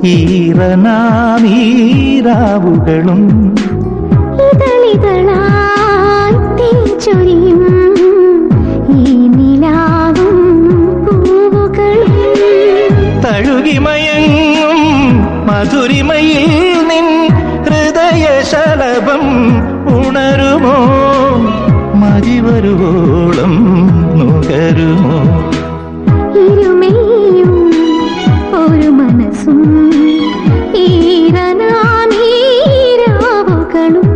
ഈറനാമീരാവുകളും ഇതളിതളായി തേച്ചൊരിയും ഈ നിലാവും പൂവുകളും തഴുകിമയങ്ങും മധുരിമയിൽ നിൻ ഹൃദയശലഭം ഉണരുമോ മതിവരുവോളം നുകരുമോ ഇരുമേയും ഒരു മനസ്സും ഈരനാമീരാവുകളും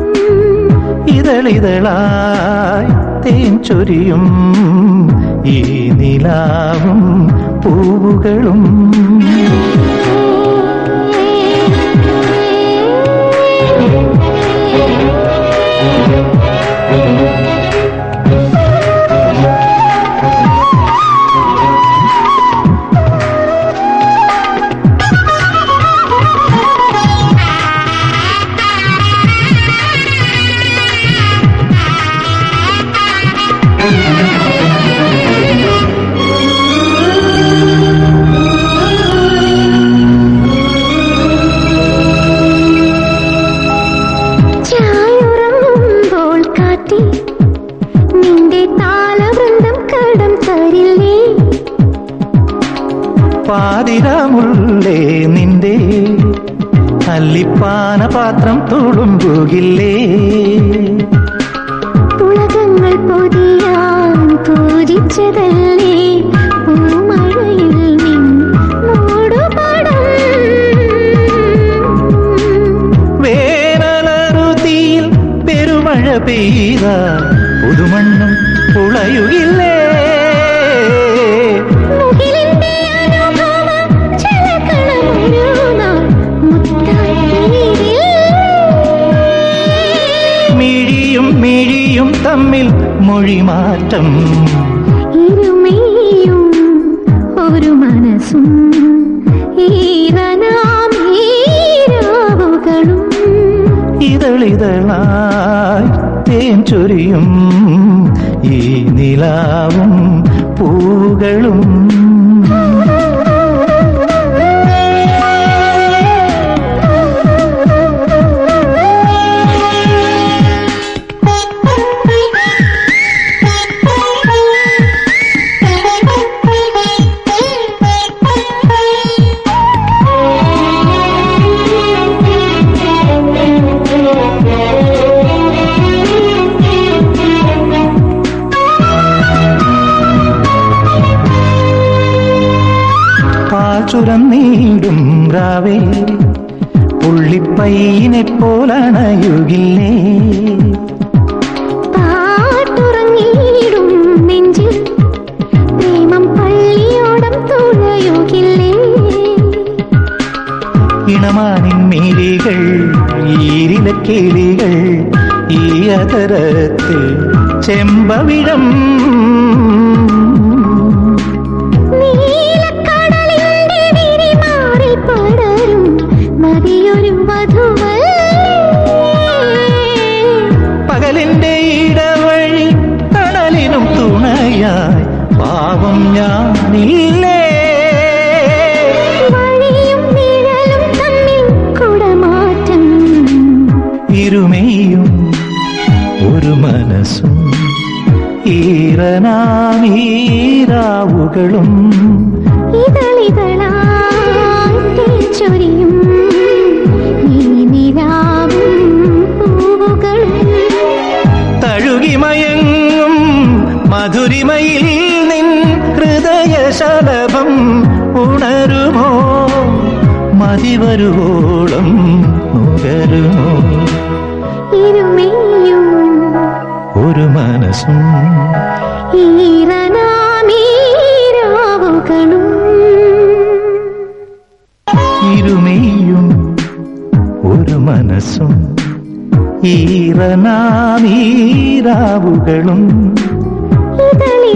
ഇതളിതളായി തേൻ ചൊരിയും ഈ നിലാവും പൂവുകളും ചായുറങ്ങുമ്പോൾ കാറ്റി നിന്റെ താളവൃന്ദം കടം തരില്ലേ പാതിരാമുള്ളേ നിന്റെ അല്ലിപ്പാന പാത്രം തുളുമ്പുകില്ലേ പുളകങ്ങൾ പൊതിയാൻ പൂജിച്ചതല്ലേ പൂമഴയിൽ നിൻ മൂടുപടം വേനലറുതിയിൽ പെരുമഴ പെയ്ത പുതുമണ്ണും പുളയുകില്ലേ മുകിലിന്റെ അനുഭവ ചിലകളൊരു നാൾ മുത്തായി തീരില്ലേ? മിഴിയും മിഴിയും തമ്മിൽ മൊഴിമാറ്റം ഇരുമേയും ഒരു മനസ്സും ഈറനാം ഈരാവുകളും ഇതളിതളായി തേൻ ചൊരിയും ഈ നിലാവും പൂവുകളും പാചുരം നീടും രാവേ പുള്ളിപ്പയ്യനെ പോലണയുകില്ലേ പാട്ടുറങ്ങിയിടും നെഞ്ചിൽ പ്രേമം പള്ളിയോടം തുഴയുകില്ലേ ഇണമാനിൻ മീരികൾ ഈരില കിളികൾ ഈ അതരത്തിൽ ചെമ്പവിഴം നീലക്കടലിന്റെ വിരിമാറിൽ പടരും മതിയൊരു വധുവല്ലേ പകലിന്റെ ഇടവഴി തണലിനും തുണയായി പാവം ഞാനില്ലേ വഴിയും നിഴലും തമ്മിൽ കുടമാറ്റം ഇരുമയും ഒരു മനസ്സും ഈറനാമീരാവുകളും ഇതളിതളായി തേച്ചൊരിയും ഈ നിലാവും പൂവുകളും തഴുകിമയങ്ങും മധുരിമയിൽ നിൻ ഹൃദയശലഭം ഉണരുമോ മതിവരുവോളം നുകരുമോ ഇരുമേയും ഒരു മനസ്സും ഈറനാമീരാവുകളും ഇരുമേയും ഒരു മനസ്സും ഈറനാമീരാവുകളും ഇതളി